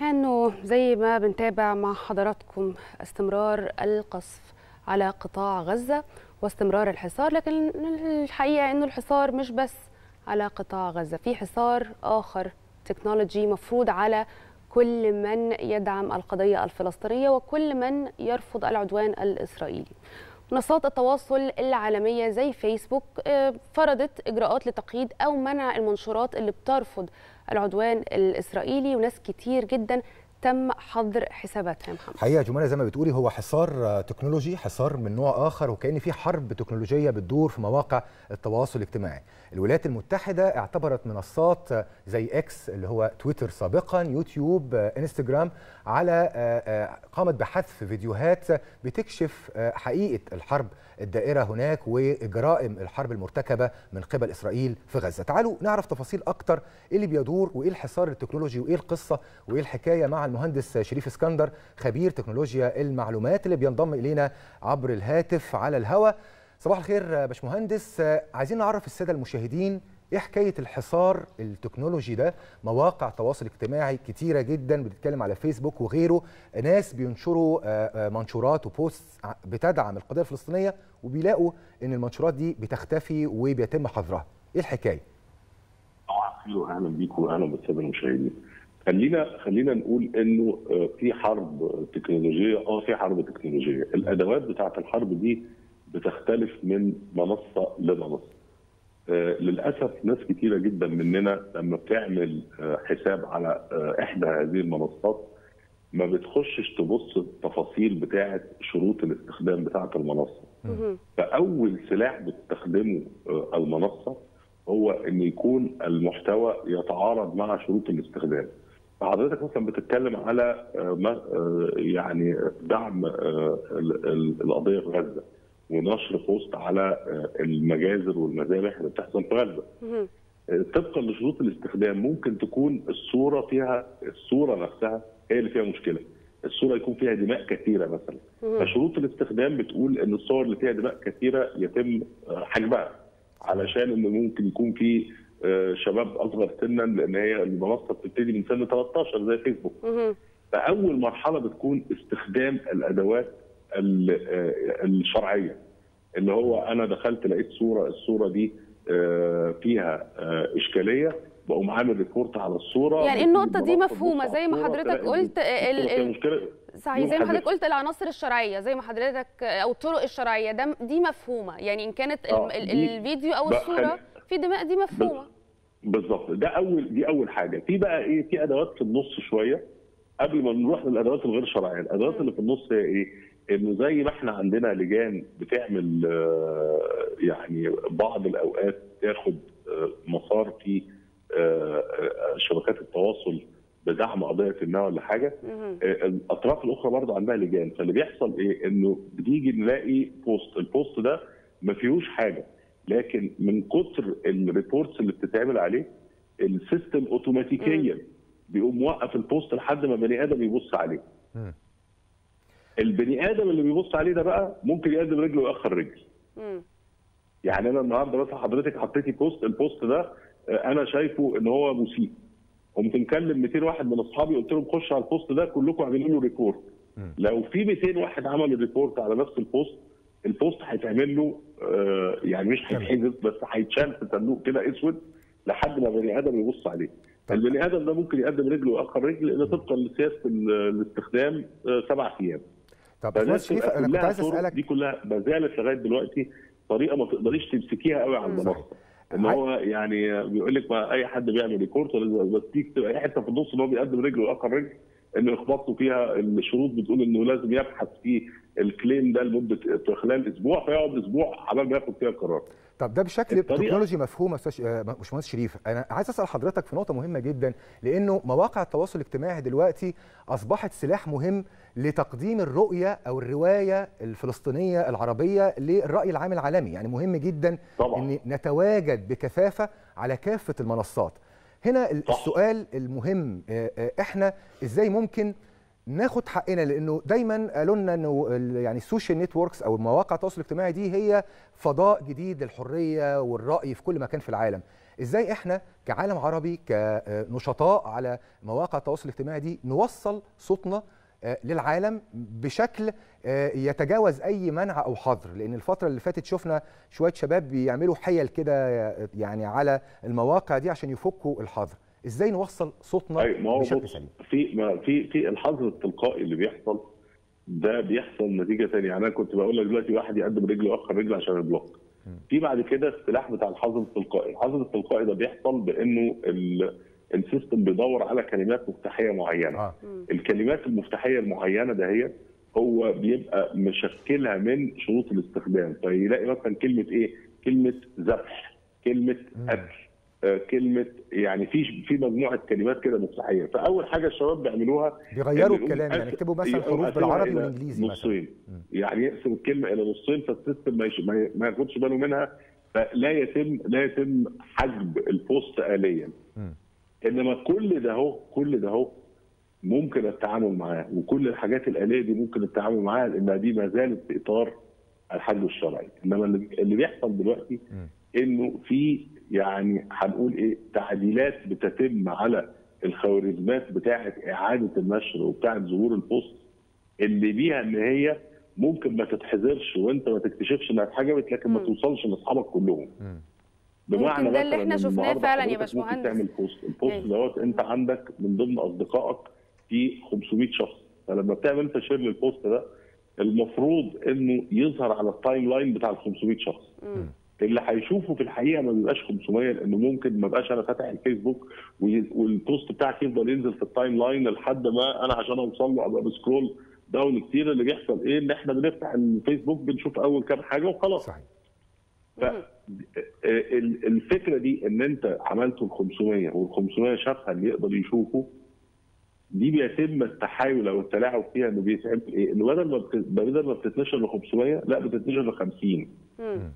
انه زي ما بنتابع مع حضراتكم استمرار القصف على قطاع غزة واستمرار الحصار لكن الحقيقة انه الحصار مش بس على قطاع غزة في حصار آخر تكنولوجي مفروض على كل من يدعم القضية الفلسطينية وكل من يرفض العدوان الإسرائيلي منصات التواصل العالمية زي فيسبوك فرضت إجراءات لتقييد أو منع المنشورات اللي بترفض العدوان الإسرائيلي وناس كتير جدا تم حظر حساباتها يا محمد حقيقه جمانه زي ما بتقولي هو حصار تكنولوجي حصار من نوع اخر وكان في حرب تكنولوجيه بتدور في مواقع التواصل الاجتماعي الولايات المتحده اعتبرت منصات زي اكس اللي هو تويتر سابقا يوتيوب انستجرام على قامت بحذف فيديوهات بتكشف حقيقه الحرب الدائره هناك وجرائم الحرب المرتكبه من قبل اسرائيل في غزه تعالوا نعرف تفاصيل اكتر ايه اللي بيدور وايه الحصار التكنولوجي وايه القصه وايه الحكايه مع المهندس شريف اسكندر خبير تكنولوجيا المعلومات اللي بينضم الينا عبر الهاتف على الهواء صباح الخير باشمهندس عايزين نعرف الساده المشاهدين ايه حكايه الحصار التكنولوجي ده مواقع تواصل اجتماعي كتيره جدا بتتكلم على فيسبوك وغيره ناس بينشروا منشورات وبوست بتدعم القضيه الفلسطينيه وبيلاقوا ان المنشورات دي بتختفي وبيتم حظرها ايه الحكايه صباح الخير واهلا بيكم واهلا بالساده المشاهدين خلينا خلينا نقول انه في حرب تكنولوجيه اه في حرب تكنولوجيه الادوات بتاعه الحرب دي بتختلف من منصه لمنصه آه للاسف ناس كتيره جدا مننا لما بتعمل آه حساب على آه احدى هذه المنصات ما بتخشش تبص التفاصيل بتاعه شروط الاستخدام بتاعه المنصه فاول سلاح بتستخدمه المنصه هو ان يكون المحتوى يتعارض مع شروط الاستخدام فحضرتك مثلا بتتكلم على يعني دعم القضيه في غزه ونشر بوست على المجازر والمذابح اللي بتحصل في غزه. طبقا لشروط الاستخدام ممكن تكون الصوره فيها الصوره نفسها هي اللي فيها مشكله. الصوره يكون فيها دماء كثيره مثلا. فشروط الاستخدام بتقول ان الصور اللي فيها دماء كثيره يتم حجبها علشان انه ممكن يكون في شباب اصغر سنا لان هي المنصه بتبتدي من سن 13 زي فيسبوك. فاول مرحله بتكون استخدام الادوات الشرعيه اللي هو انا دخلت لقيت صوره الصوره دي فيها اشكاليه بقوم عامل ريبورت على الصوره يعني النقطه دي مفهومه زي ما حضرتك قلت ال صحيح زي ما حضرتك قلت العناصر الشرعيه زي ما حضرتك او الطرق الشرعيه ده دي مفهومه يعني ان كانت الفيديو او الصوره في دماء دي مفهومه بالظبط ده اول دي اول حاجه في بقى ايه في ادوات في النص شويه قبل ما نروح للادوات الغير شرعيه الادوات اللي في النص هي ايه انه زي ما احنا عندنا لجان بتعمل يعني بعض الاوقات تاخد مسار في شبكات التواصل بدعم قضيه ما ولا حاجه الاطراف الاخرى برضه عندها لجان فاللي بيحصل ايه انه بنيجي نلاقي بوست البوست ده ما فيهوش حاجه لكن من كتر الريبورتس اللي بتتعمل عليه السيستم اوتوماتيكيا بيقوم موقف البوست لحد ما بني ادم يبص عليه البني ادم اللي بيبص عليه ده بقى ممكن يقدم رجل ويأخر رجل. يعني انا النهارده مثلا حضرتك حطيتي بوست البوست ده انا شايفه ان هو مسيء. قمت مكلم 200 واحد من اصحابي قلت لهم خشوا على البوست ده كلكم اعملوا له ريبورت. لو في 200 واحد عملوا ريبورت على نفس البوست البوست هيتعمل له يعني مش هيتحذف بس هيتشال في صندوق كده اسود لحد ما بني ادم يبص عليه. البني ادم ده ممكن يقدم رجل ويأخر رجل لان طبقا لسياسه الاستخدام سبع ايام. طب باشمهندس شريف انا كنت عايز اسالك دي كلها ما زالت لغايه دلوقتي طريقه ما تقدريش تمسكيها قوي على المنصه ان هو يعني بيقول لك ما اي حد بيعمل ريكورد بس دي تبقى اي حته في النص ان هو بيقدم رجل واخر رجل انه يخبطوا فيها الشروط بتقول انه لازم يبحث في الكليم ده لمده خلال اسبوع فيقعد اسبوع على ما ياخد فيها قرار. طب ده بشكل تكنولوجي مفهوم استاذ باشمهندس شريف انا عايز اسال حضرتك في نقطه مهمه جدا لانه مواقع التواصل الاجتماعي دلوقتي اصبحت سلاح مهم لتقديم الرؤيه او الروايه الفلسطينيه العربيه للراي العام العالمي يعني مهم جدا طبعا. ان نتواجد بكثافه على كافه المنصات هنا السؤال المهم احنا ازاي ممكن ناخد حقنا لانه دايما قالوا لنا انه يعني السوشيال نتوركس او مواقع التواصل الاجتماعي دي هي فضاء جديد للحريه والراي في كل مكان في العالم ازاي احنا كعالم عربي كنشطاء على مواقع التواصل الاجتماعي دي نوصل صوتنا للعالم بشكل يتجاوز اي منع او حظر لان الفتره اللي فاتت شفنا شويه شباب بيعملوا حيل كده يعني على المواقع دي عشان يفكوا الحظر ازاي نوصل صوتنا أيوة بشكل سليم في ما في في الحظر التلقائي اللي بيحصل ده بيحصل نتيجه ثانيه يعني انا كنت بقول لك دلوقتي واحد يقدم رجل واخر رجل عشان البلوك في بعد كده السلاح بتاع الحظر التلقائي الحظر التلقائي ده بيحصل بانه السيستم بيدور على كلمات مفتاحيه معينه آه. الكلمات المفتاحيه المعينه ده هي هو بيبقى مشكلها من شروط الاستخدام فيلاقي مثلا كلمه ايه كلمه ذبح كلمه قتل آه، كلمه يعني في في مجموعه كلمات كده مفتاحيه فاول حاجه الشباب بيعملوها بيغيروا إن يقوم الكلام يعني قاسم- يكتبوا مثلا يقوم حروف قاسمها بالعربي إلى والانجليزي مثلا نصين يعني يقسم الكلمه الى نصين فالسيستم ما يش- ما ي- ما ياخدش باله منها فلا يتم لا يتم حجب البوست اليا مم. انما كل ده هو كل ده هو ممكن التعامل معاه وكل الحاجات الاليه دي ممكن التعامل معاها لانها دي ما زالت في اطار الحد الشرعي انما اللي اللي بيحصل دلوقتي انه في يعني هنقول ايه تعديلات بتتم على الخوارزميات بتاعه اعاده النشر وبتاعه ظهور البوست اللي بيها ان هي ممكن ما تتحذرش وانت ما تكتشفش انها اتحجبت لكن ما مم. توصلش لاصحابك كلهم مم. بمعنى ممكن ده اللي مثلاً احنا إن شفناه النهاردة فعلاً يا حضرتك ممكن باشمهندس. تعمل بوست البوست أيوة. دوت انت عندك من ضمن اصدقائك في 500 شخص فلما بتعمل انت شير للبوست ده المفروض انه يظهر على التايم لاين بتاع ال 500 شخص مم. اللي هيشوفه في الحقيقه ما بيبقاش 500 لانه ممكن ما بقاش انا فاتح الفيسبوك وي- والبوست بتاعك يفضل ينزل في التايم لاين لحد ما انا عشان اوصل له ابقى بسكرول داون كتير اللي بيحصل ايه ان احنا بنفتح الفيسبوك بنشوف اول كام حاجه وخلاص صحيح ف ال- الفكره دي ان انت عملته ال 500 وال 500 شافها اللي يقدر يشوفه دي بيتم التحايل او التلاعب فيها انه بيتعمل ايه؟ انه بدل ما بت- بدل ما بتتنشر ل 500 لا بتتنشر ل 50 مم.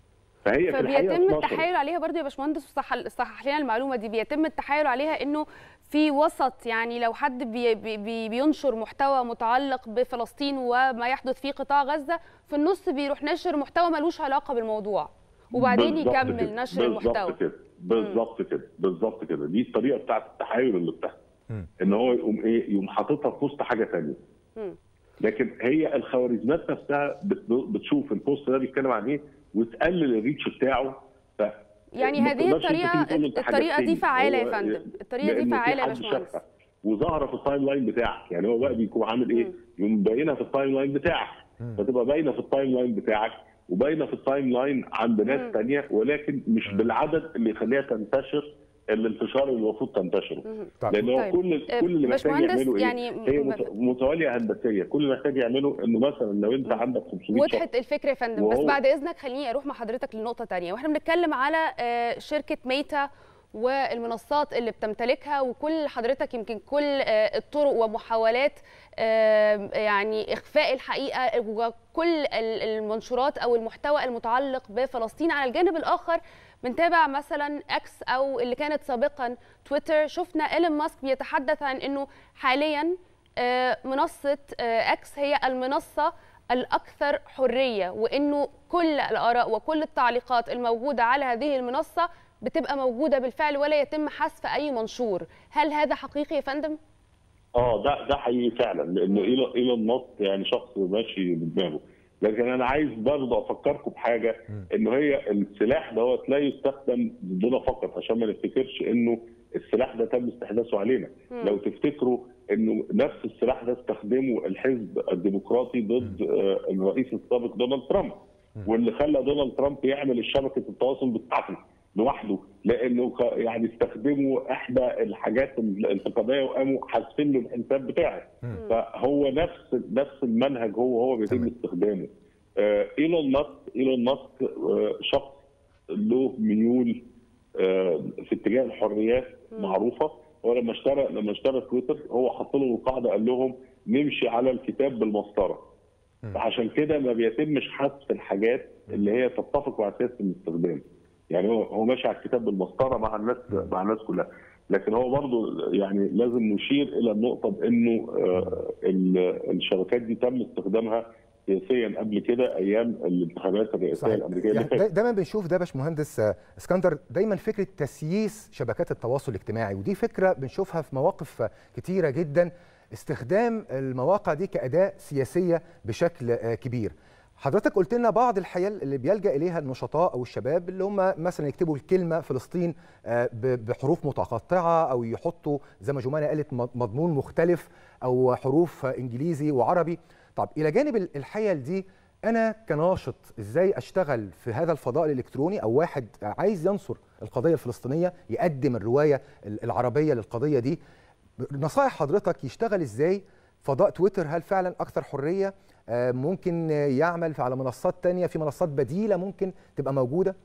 فهي في الحقيقه فبيتم 12. التحايل عليها برضو يا باشمهندس صح صحح لنا المعلومه دي بيتم التحايل عليها انه في وسط يعني لو حد بي بي بي بينشر محتوى متعلق بفلسطين وما يحدث في قطاع غزه في النص بيروح نشر محتوى ملوش علاقه بالموضوع وبعدين بالظبط يكمل كده. نشر المحتوى بالظبط كده بالظبط كده بالظبط كده دي الطريقه بتاعت التحايل اللي بتحصل مم. ان هو يقوم ايه يقوم حاططها في وسط حاجه ثانيه مم. لكن هي الخوارزميات نفسها بت- بتشوف البوست ده بيتكلم عن ايه وتقلل الريتش بتاعه ف يعني ما هذه تقدرش أنت الطريقه تيجي تقول له أنت الطريقه دي حاجتين. فعاله يا هو- فندم الطريقه دي لأنه في فعاله يا حد باشمهندس شافها وظاهره في التايم لاين بتاعك يعني هو بقى بيكون عامل ايه؟ يقوم باينها في التايم لاين بتاعك فتبقى باينه في التايم لاين بتاعك وباينه في التايم لاين عند ناس ثانيه ولكن مش بالعدد اللي يخليها تنتشر الانتشار اللي المفروض تنتشره طيب. لان هو طيب. كل آه، كل اللي محتاج باشمهندس يعمله ايه؟ يعني هي م- مت- متواليه هندسيه كل اللي محتاج يعمله انه مثلا لو انت عندك 500 شخص وضحت الفكره يا فندم بس وهو- بعد اذنك خليني اروح مع حضرتك لنقطه تانية واحنا بنتكلم على آه، شركه ميتا والمنصات اللي بتمتلكها وكل حضرتك يمكن كل آه، الطرق ومحاولات آه، يعني اخفاء الحقيقه وكل ال- المنشورات او المحتوى المتعلق بفلسطين على الجانب الاخر بنتابع مثلا اكس او اللي كانت سابقا تويتر شفنا ايلون ماسك بيتحدث عن انه حاليا آه، منصه آه، اكس هي المنصه الاكثر حريه وانه كل الاراء وكل التعليقات الموجوده على هذه المنصه بتبقى موجوده بالفعل ولا يتم حذف اي منشور هل هذا حقيقي يا فندم اه ده ده حقيقي فعلا لانه ايلون ايلون ماسك يعني شخص ماشي بدماغه لكن انا عايز برضه افكركم بحاجه انه هي السلاح دوت لا يستخدم ضدنا فقط عشان ما نفتكرش انه السلاح ده تم استحداثه علينا لو تفتكروا انه نفس السلاح ده استخدمه الحزب الديمقراطي ضد آه، الرئيس السابق دونالد ترامب واللي خلى دونالد ترامب يعمل شبكه التواصل بتاعته لوحده لانه ك- يعني استخدموا احدى الحاجات الانتقاديه وقاموا حاسبين له الحساب بتاعه فهو نفس نفس المنهج هو هو بيتم تمام. استخدامه آه، ايلون ماسك ايلون ماسك آه، شخص له ميول آه، في اتجاه الحريات معروفه هو لما اشترى لما اشترى تويتر هو حط لهم القاعده قال لهم نمشي على الكتاب بالمسطره فعشان كده ما بيتمش حذف الحاجات اللي هي تتفق مع سياسه الاستخدام يعني هو هو ماشي على الكتاب بالمسطره مع الناس مع الناس كلها لكن هو برضه يعني لازم نشير الى النقطه بانه آه، ال- الشبكات دي تم استخدامها سياسيا قبل كده ايام الانتخابات الرئاسيه صحيح. الامريكيه اللي يعني فاتت دا- دايما بنشوف ده باشمهندس آه، اسكندر دايما فكره تسييس شبكات التواصل الاجتماعي ودي فكره بنشوفها في مواقف آه، كتيره جدا استخدام المواقع دي كاداه سياسيه بشكل آه، كبير حضرتك قلت لنا بعض الحيل اللي بيلجا اليها النشطاء او الشباب اللي هم مثلا يكتبوا الكلمه فلسطين آه، ب- بحروف متقطعه او يحطوا زي ما جمانه قالت م- مضمون مختلف او حروف آه، انجليزي وعربي طب الى جانب ال- الحيل دي انا كناشط ازاي اشتغل في هذا الفضاء الالكتروني او واحد عايز ينصر القضيه الفلسطينيه يقدم الروايه ال- العربيه للقضيه دي نصائح حضرتك يشتغل ازاي فضاء تويتر هل فعلا اكثر حريه آه، ممكن آه، يعمل على منصات تانية في منصات بديله ممكن تبقى موجوده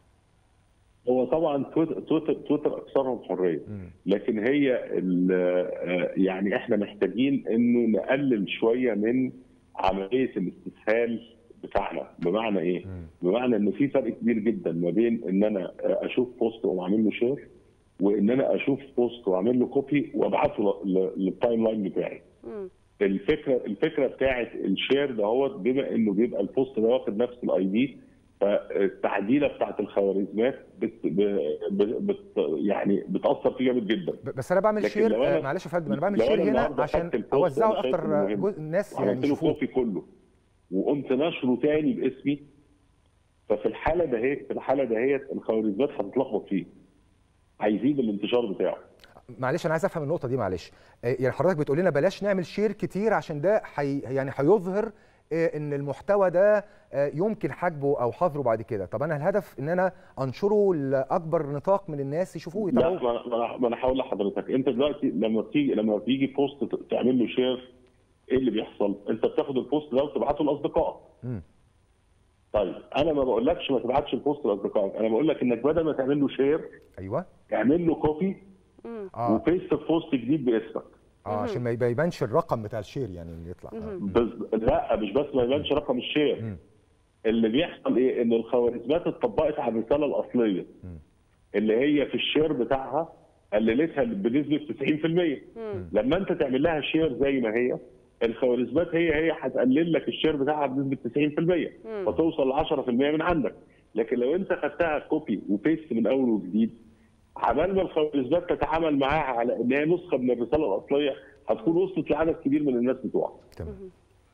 هو طبعا تويتر تويتر, تويتر اكثرهم حريه لكن هي ال- آه، يعني احنا محتاجين انه نقلل شويه من عمليه الاستسهال بتاعنا بمعنى ايه؟ بمعنى ان في فرق كبير جدا ما بين ان انا آه، اشوف بوست واقوم عامل له شير وان انا اشوف بوست واعمل له كوبي وابعته ل- للتايم لاين بتاعي. مم. الفكره الفكره بتاعت الشير دهوت بما انه بيبقى البوست ده واخد نفس الاي دي فالتعديله بتاعت الخوارزميات بت بت بت يعني بتاثر فيه جامد جدا ب- بس انا بعمل لكن شير لو أنا- آه، معلش يا فندم انا بعمل لو شير أنا هنا النهاردة عشان خدت البوست اوزعه وأنا شايف اكتر إنه آه، مهم. جزء الناس يعني وعملت له يشوفوه كوبي كله وقمت نشره تاني باسمي ففي الحاله دهيت في الحاله دهيت الخوارزميات هتتلخبط فيه هيزيد الانتشار بتاعه معلش انا عايز افهم النقطه دي معلش آه، يعني حضرتك بتقول لنا بلاش نعمل شير كتير عشان ده حي يعني هيظهر آه، ان المحتوى ده آه، يمكن حجبه او حظره بعد كده طب انا الهدف ان انا انشره لاكبر نطاق من الناس يشوفوه لا يتابعوه ما أنا- ما أنا- ما انا هقول لحضرتك انت دلوقتي لما بتيجي لما بتيجي بوست ت- تعمل له شير ايه اللي بيحصل؟ انت بتاخد البوست ده وتبعته لاصدقائك. مم. طيب انا ما بقولكش ما تبعتش البوست لاصدقائك، انا بقول لك انك بدل ما تعمل له شير ايوه اعمل له كوبي اه وبيست في بوست جديد باسمك. اه عشان ما يبقى- يبانش الرقم بتاع الشير يعني اللي يطلع آه. بس لا مش بس ما يبانش رقم الشير مم. اللي بيحصل ايه ان الخوارزميات اتطبقت على الرساله الاصليه اللي هي في الشير بتاعها قللتها بنسبه 90% لما انت تعمل لها شير زي ما هي الخوارزميات هي هي هتقلل لك الشير بتاعها بنسبه 90% فتوصل ل 10% من عندك لكن لو انت خدتها كوبي وبيست من اول وجديد عبال ما الخوارزميات تتعامل معاها على ان هي نسخه من الرساله الاصليه هتكون وصلت لعدد كبير من الناس بتوعك تمام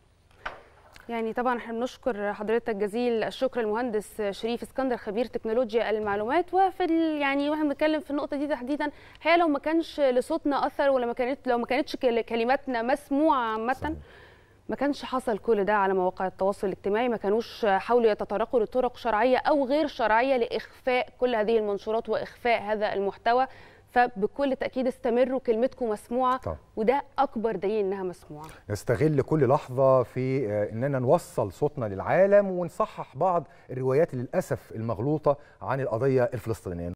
يعني طبعا احنا بنشكر حضرتك جزيل الشكر المهندس شريف اسكندر خبير تكنولوجيا المعلومات وفي ال- يعني واحنا بنتكلم في النقطه دي تحديدا الحقيقه لو ما كانش لصوتنا اثر ولا ما كانت لو ما كانتش كل- كلماتنا مسموعه عامه ما كانش حصل كل ده على مواقع التواصل الاجتماعي ما كانوش حاولوا يتطرقوا لطرق شرعيه او غير شرعيه لاخفاء كل هذه المنشورات واخفاء هذا المحتوى فبكل تاكيد استمروا كلمتكم مسموعه طبعا. وده اكبر دليل انها مسموعه نستغل كل لحظة في آه، إننا نوصل صوتنا للعالم ونصحح بعض الروايات للأسف المغلوطة عن القضية الفلسطينية